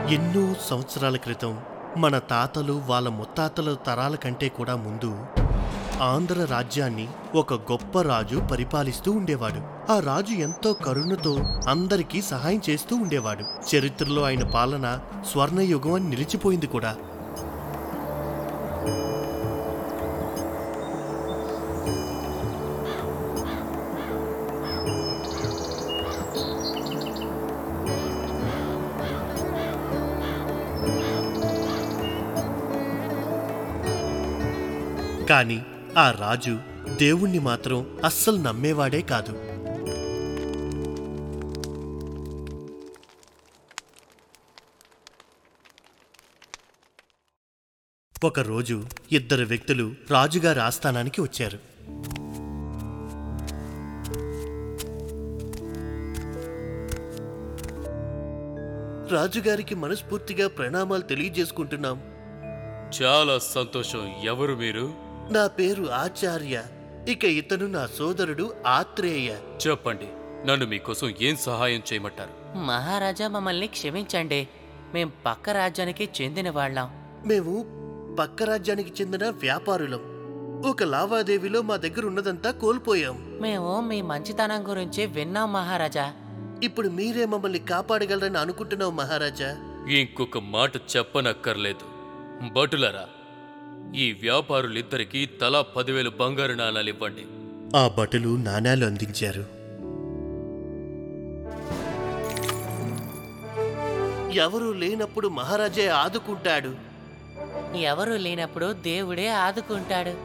ఎన్నో సంవత్సరాల క్రితం మన తాతలు వాళ్ళ ముత్తాతల తరాల కంటే కూడా ముందు ఆంధ్ర రాజ్యాన్ని ఒక గొప్ప రాజు పరిపాలిస్తూ ఉండేవాడు ఆ రాజు ఎంతో కరుణతో అందరికీ సహాయం చేస్తూ ఉండేవాడు చరిత్రలో ఆయన పాలన స్వర్ణయుగం అని నిలిచిపోయింది కూడా కాని ఆ రాజు దేవుణ్ణి మాత్రం అస్సలు నమ్మేవాడే కాదు ఒకరోజు ఇద్దరు వ్యక్తులు రాజుగారి ఆస్థానానికి వచ్చారు రాజుగారికి మనస్ఫూర్తిగా ప్రణామాలు తెలియజేసుకుంటున్నాం చాలా సంతోషం ఎవరు మీరు నా పేరు ఆచార్య ఇక ఇతను నా సోదరుడు ఆత్రేయ చెప్పండి నన్ను మీకోసం ఏం సహాయం చేయమంటారు మహారాజా మమ్మల్ని క్షమించండి మేం పక్క రాజ్యానికి చెందిన వాళ్ళం మేము పక్క రాజ్యానికి చెందిన వ్యాపారులం ఒక లావాదేవీలో మా దగ్గర ఉన్నదంతా కోల్పోయాం మేము మీ మంచితనం గురించి విన్నాం మహారాజా ఇప్పుడు మీరే మమ్మల్ని కాపాడగలరని అనుకుంటున్నాం మహారాజా ఇంకొక మాట చెప్పనక్కర్లేదు భటులరా ఈ వ్యాపారులిద్దరికీ తలా పదివేలు బంగారు నాణాలు ఇవ్వండి ఆ భటులు నాణాలు అందించారు ఎవరూ లేనప్పుడు మహారాజే ఆదుకుంటాడు ఎవరూ లేనప్పుడు దేవుడే ఆదుకుంటాడు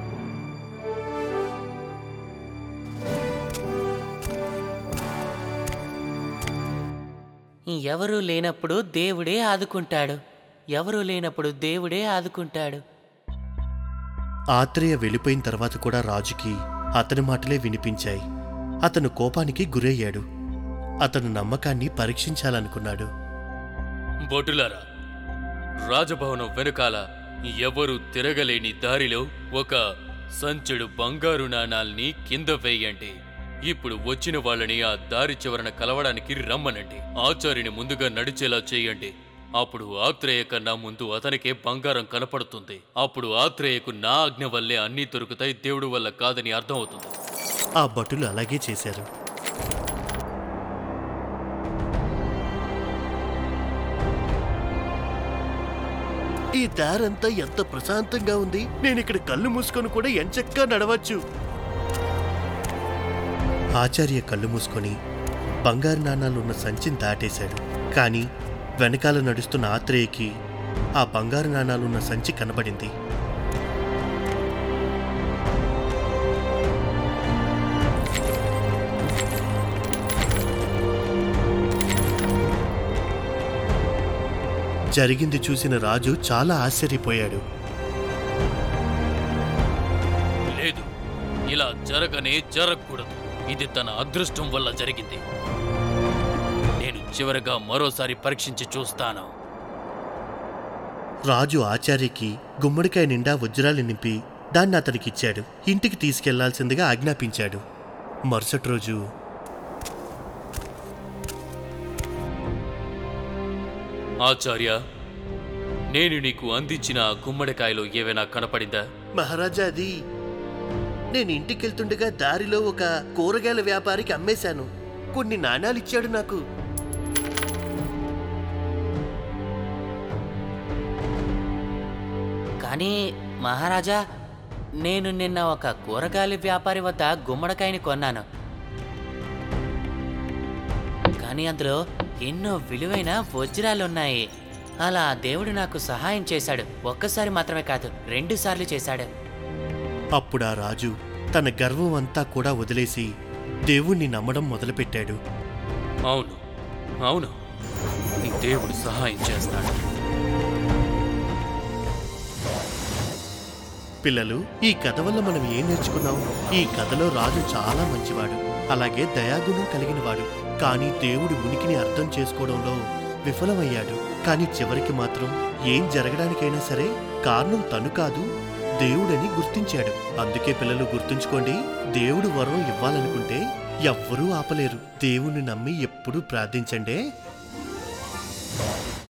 ఎవరూ లేనప్పుడు దేవుడే ఆదుకుంటాడు ఎవరూ లేనప్పుడు దేవుడే ఆదుకుంటాడు ఆత్రేయ వెళ్ళిపోయిన తర్వాత కూడా రాజుకి అతని మాటలే వినిపించాయి అతను కోపానికి గురయ్యాడు అతను నమ్మకాన్ని పరీక్షించాలనుకున్నాడు భటులరా రాజభవనం వెనుకాల ఎవరు తిరగలేని దారిలో ఒక సంచుడు బంగారు నాణాల్ని కింద వేయండి ఇప్పుడు వచ్చిన వాళ్ళని ఆ దారి చివరన కలవడానికి రమ్మనండి ఆచార్యుని ముందుగా నడిచేలా చేయండి అప్పుడు ఆత్రేయ కన్నా ముందు అతనికే బంగారం కనపడుతుంది అప్పుడు ఆత్రేయకు నా ఆజ్ఞ వల్లే అన్నీ దొరుకుతాయి దేవుడు వల్ల కాదని అర్థమవుతుంది ఆ భటులు అలాగే చేశారు ఈ దారంతా ఎంత ప్రశాంతంగా ఉంది నేను ఇక్కడ కళ్ళు మూసుకొని కూడా ఎంచక్కా నడవచ్చు ఆచార్య కళ్ళు మూసుకొని బంగారు నాణాలున్న సంచిని దాటేశాడు కానీ వెనకాల నడుస్తున్న ఆత్రేయకి ఆ బంగారు నాణాలున్న సంచి కనబడింది జరిగింది చూసిన రాజు చాలా ఆశ్చర్యపోయాడు లేదు ఇలా జరగనే జరగకూడదు ఇది తన అదృష్టం వల్ల జరిగింది నేను చివరగా మరోసారి పరీక్షించి చూస్తాను రాజు ఆచార్యకి గుమ్మడికాయ నిండా వజ్రాలు నింపి దాన్ని అతనికిచ్చాడు ఇంటికి తీసుకెళ్లాల్సిందిగా ఆజ్ఞాపించాడు మరుసటి రోజు ఆచార్య నేను నీకు అందించిన ఆ గుమ్మడికాయలో ఏవైనా కనపడిందా మహారాజా అది నేను ఇంటికెళ్తుండగా దారిలో ఒక కూరగాయల వ్యాపారికి అమ్మేశాను కొన్ని నాణాలు ఇచ్చాడు నాకు కానీ మహారాజా నేను నిన్న ఒక కూరగాయల వ్యాపారి వద్ద గుమ్మడికాయని కొన్నాను కానీ అందులో ఎన్నో విలువైన వజ్రాలున్నాయి అలా దేవుడు నాకు సహాయం చేశాడు ఒక్కసారి మాత్రమే కాదు రెండు సార్లు చేశాడు అప్పుడు ఆ రాజు తన గర్వం అంతా కూడా వదిలేసి దేవుణ్ణి నమ్మడం మొదలుపెట్టాడు అవును అవును ఈ దేవుడు సహాయం చేస్తాడు పిల్లలు ఈ కథ వల్ల మనం ఏం నేర్చుకున్నాం ఈ కథలో రాజు చాలా మంచివాడు అలాగే దయాగుణం కలిగినవాడు కానీ దేవుడి ఉనికిని అర్థం చేసుకోవడంలో విఫలమయ్యాడు కానీ చివరికి మాత్రం ఏం జరగడానికైనా సరే కారణం తను కాదు దేవుడని గుర్తించాడు అందుకే పిల్లలు గుర్తుంచుకోండి దేవుడు వరం ఇవ్వాలనుకుంటే ఎవ్వరూ ఆపలేరు దేవుణ్ణి నమ్మి ఎప్పుడూ ప్రార్థించండే